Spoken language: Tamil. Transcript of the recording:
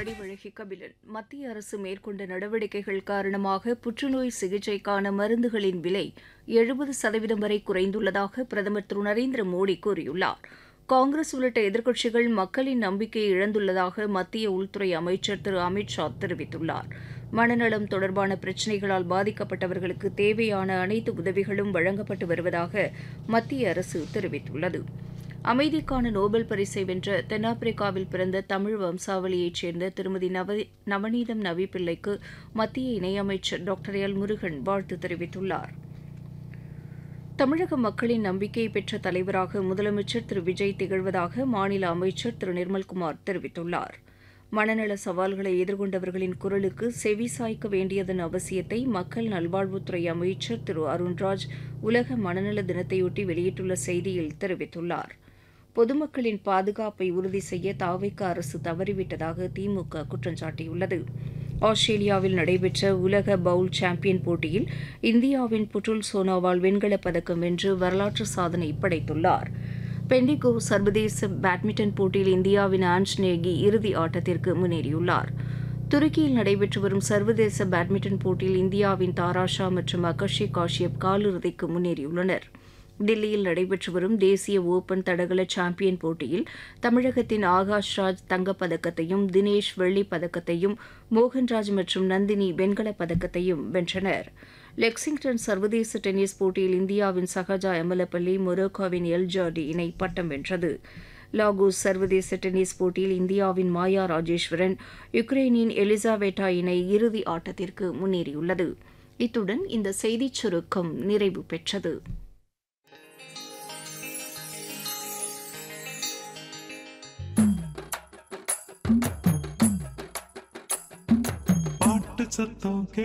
வடிவழகி கபிலன் மத்திய அரசு மேற்கொண்ட நடவடிக்கைகள் காரணமாக புற்றுநோய் சிகிச்சைக்கான மருந்துகளின் விலை எழுபது சதவீதம் வரை குறைந்துள்ளதாக பிரதமர் திரு நரேந்திர மோடி கூறியுள்ளார் காங்கிரஸ் உள்ளிட்ட எதிர்க்கட்சிகள் மக்களின் நம்பிக்கையை இழந்துள்ளதாக மத்திய உள்துறை அமைச்சர் திரு அமித் ஷா தெரிவித்துள்ளார் மனநலம் தொடர்பான பிரச்சினைகளால் பாதிக்கப்பட்டவர்களுக்கு தேவையான அனைத்து உதவிகளும் வழங்கப்பட்டு வருவதாக மத்திய அரசு தெரிவித்துள்ளது அமைதிக்கான நோபல் பரிசை வென்ற தென்னாப்பிரிக்காவில் பிறந்த தமிழ் வம்சாவளியைச் சேர்ந்த திருமதி நவ நவநீதம் நவி பிள்ளைக்கு மத்திய இணையமைச்சர் டாக்டர் எல் முருகன் வாழ்த்து தெரிவித்துள்ளார் தமிழக மக்களின் நம்பிக்கையை பெற்ற தலைவராக முதலமைச்சர் திரு விஜய் திகழ்வதாக மாநில அமைச்சர் திரு நிர்மல்குமார் தெரிவித்துள்ளார் மனநல சவால்களை எதிர்கொண்டவர்களின் குரலுக்கு செவி சாய்க்க வேண்டியதன் அவசியத்தை மக்கள் நல்வாழ்வுத்துறை அமைச்சர் திரு அருண்ராஜ் உலக மனநல தினத்தையொட்டி வெளியிட்டுள்ள செய்தியில் தெரிவித்துள்ளார் பொதுமக்களின் பாதுகாப்பை உறுதி செய்ய தாவைக்க அரசு தவறிவிட்டதாக திமுக குற்றம் சாட்டியுள்ளது ஆஸ்திரேலியாவில் நடைபெற்ற உலக பவுல் சாம்பியன் போட்டியில் இந்தியாவின் புட்டுல் சோனோவால் வெண்கலப் பதக்கம் வென்று வரலாற்று சாதனை படைத்துள்ளார் பெண்டிகோ சர்வதேச பேட்மிண்டன் போட்டியில் இந்தியாவின் ஆன்ஸ் நேகி இறுதி ஆட்டத்திற்கு முன்னேறியுள்ளார் துருக்கியில் நடைபெற்று வரும் சர்வதேச பேட்மிண்டன் போட்டியில் இந்தியாவின் தாராஷா மற்றும் அகஷி காஷ்யப் காலிறுதிக்கு முன்னேறியுள்ளனர் தில்லியில் நடைபெற்று வரும் தேசிய ஓபன் தடகள சாம்பியன் போட்டியில் தமிழகத்தின் ஆகாஷ் ராஜ் தங்கப்பதக்கத்தையும் தினேஷ் வெள்ளிப் பதக்கத்தையும் மோகன்ராஜ் மற்றும் நந்தினி வெண்கலப் பதக்கத்தையும் வென்றனர் லெக்சிங்டன் சர்வதேச டென்னிஸ் போட்டியில் இந்தியாவின் சஹஜா எமலப்பள்ளி மொரோக்கோவின் எல் ஜாடி இணை பட்டம் வென்றது லாகோஸ் சர்வதேச டென்னிஸ் போட்டியில் இந்தியாவின் மாயா ராஜேஸ்வரன் யுக்ரைனின் எலிசாபெட்டா இணை இறுதி ஆட்டத்திற்கு முன்னேறியுள்ளது இத்துடன் இந்த செய்திச் சுருக்கம் நிறைவு பெற்றது பாட்டு சத்தம் கே